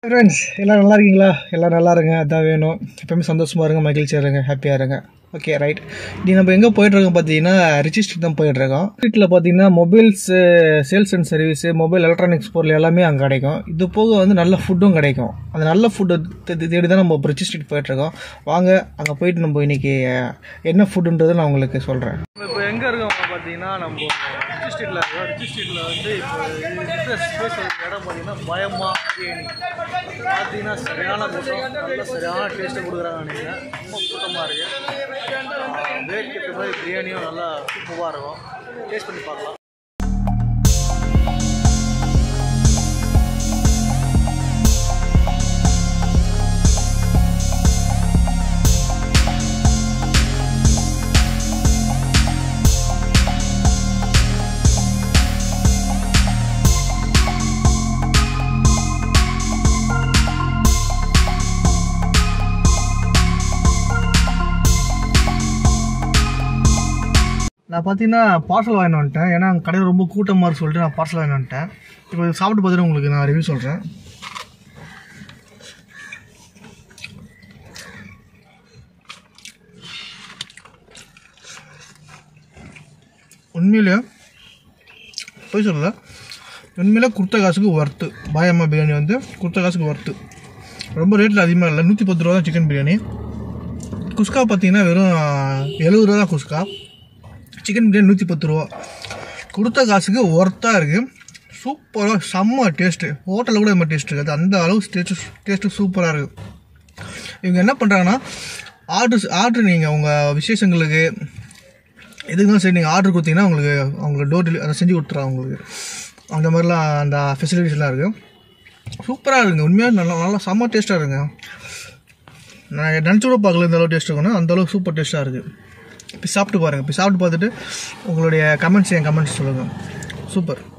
friends எல்லாம் நல்லா இருக்கீங்களா எல்லாம் நல்லா இருங்க அதான் வேணும் எப்பவுமே சந்தோஷமாக இருங்க மகிழ்ச்சியாக இருங்க ஹாப்பியாக இருங்க ஓகே ரைட் நீ நம்ம எங்கே போயிட்டுருக்கோம் பார்த்தீங்கன்னா ரிச்சி ஸ்ட்ரீட் தான் போயிட்டுருக்கோம் ஸ்ட்ரீட்டில் பார்த்தீங்கன்னா mobiles sales and service mobile electronics பொருள் எல்லாமே அங்கே கிடைக்கும் இது போக வந்து நல்ல ஃபுட்டும் கிடைக்கும் அந்த நல்ல ஃபுட்டை தேடி தான் நம்ம ரிச்சி ஸ்ட்ரீட் போயிட்டுருக்கோம் வாங்க அங்கே போயிட்டு நம்ம இன்னைக்கு அஹ், என்ன ஃபுட்டுன்றதை நான் உங்களுக்கு சொல்கிறேன் இப்போ எங்கே இருக்கோம் பார்த்தீங்கன்னா நம்ம ரிச்சி ஸ்ட்ரீட்டில் இருக்கோம் ரிச்சி ஸ்ட்ரீட்டில் வந்து இப்போ இருக்கிற ஸ்பேஸ் இடம் பார்த்தீங்கன்னா பயமா பிரியாணி பார்த்தீங்கன்னா சரியான கூட்டம் நல்ல சரியான டேஸ்ட்டை கொடுக்குறாங்க நீங்கள் ரொம்ப கூட்டமாக இருக்குது ரேட் ஏற்ற மாதிரி பிரியாணியும் நல்லா சூப்பராக இருக்கும் டேஸ்ட் பண்ணி பார்க்கலாம் நான் பார்த்தீங்கன்னா பார்சல் வாங்கிட்டு வந்துட்டேன் ஏன்னா அங்கே கடையில் ரொம்ப கூட்டமாக இருக்கு சொல்லிட்டு நான் பார்சல் வாங்கிட்டு வந்துட்டேன் இப்போ இது சாப்பிட்டு பார்த்துட்டு உங்களுக்கு நான் ரிவ்யூ சொல்கிறேன் உண்மையிலே போய் சொல்லல உண்மையிலே கொடுத்த காசுக்கு ஒர்த்து பாயம்மா பிரியாணி வந்து கொடுத்த காசுக்கு ஒர்த்து ரொம்ப ரேட்டில் அதிகமாக இல்லை நூற்றி பத்து ரூபா தான் சிக்கன் பிரியாணி குஸ்கா பார்த்தீங்கன்னா வெறும் எழுபது ரூபா தான் குஸ்கா சிக்கன் பிரியாணி நூற்றி பத்து ரூபா கொடுத்த காசுக்கு ஒர்த்தாக இருக்குது சூப்பராக செம்ம டேஸ்ட்டு ஹோட்டலில் கூட நம்ம டேஸ்ட் இருக்காது அந்த அளவு டேஸ்ட்டு டேஸ்ட்டு சூப்பராக இருக்குது இவங்க என்ன பண்ணுறாங்கன்னா ஆர்டர் ஆர்டர் நீங்கள் உங்கள் விசேஷங்களுக்கு எதுக்குதான் சரி நீங்கள் ஆர்டர் கொடுத்தீங்கன்னா உங்களுக்கு அவங்களுக்கு டோர் டெலிவரி அதை செஞ்சு கொடுத்துறாங்க உங்களுக்கு அந்த மாதிரிலாம் அந்த ஃபெசிலிட்டிஸ்லாம் இருக்குது சூப்பராக இருக்குங்க உண்மையாக நல்லா நல்லா செம்ம டேஸ்ட்டாக இருக்குங்க நான் நினச்சி கூட பார்க்கல இந்த அளவு டேஸ்ட் இருக்கும்னா அந்த அளவுக்கு சூப்பர் டேஸ்ட்டாக இருக்குது இப்போ சாப்பிட்டு பாருங்கள் இப்போ சாப்பிட்டு பார்த்துட்டு உங்களுடைய கமெண்ட்ஸ் என் கமெண்ட்ஸ் சொல்லுங்கள் சூப்பர்